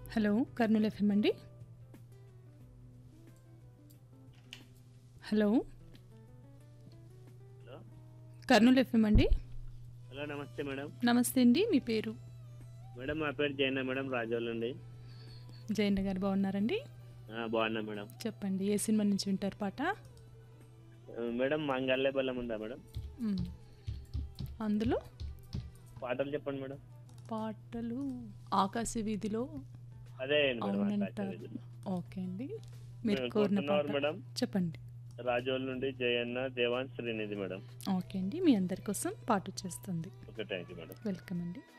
Hello Kurnool FM అండి hello hello Kurnool FM అండి hello నమస్తే మేడం నమస్తే అండి మీ పేరు మేడం మా పేరు జైన మేడం రాజోల్ అండి జయంత గారు బాగున్నారండి ఆ, బాగున్నా మేడం చెప్పండి ఏ సినిమా నుంచి వింటారు పాట ఆ, మేడం మంగళే బెల్లం ఉందా మేడం మ్. అందులో పాటలు చెప్పండి మేడం పాటలు ఆకాశ వీధిలో అదే మేడం అవునంటారు ఆకాశవాణి. ఓకే అండి మీరు మేము కోరిన కోరుతున్నవారు పాట మేడం చెప్పండి రాజోల్ నుండి జయన్న దేవాన్ శ్రీనిధి మేడం ఓకే అండి మీ అందరి కోసం పాట వచ్చేస్తుంది okay thank you madam welcome అండి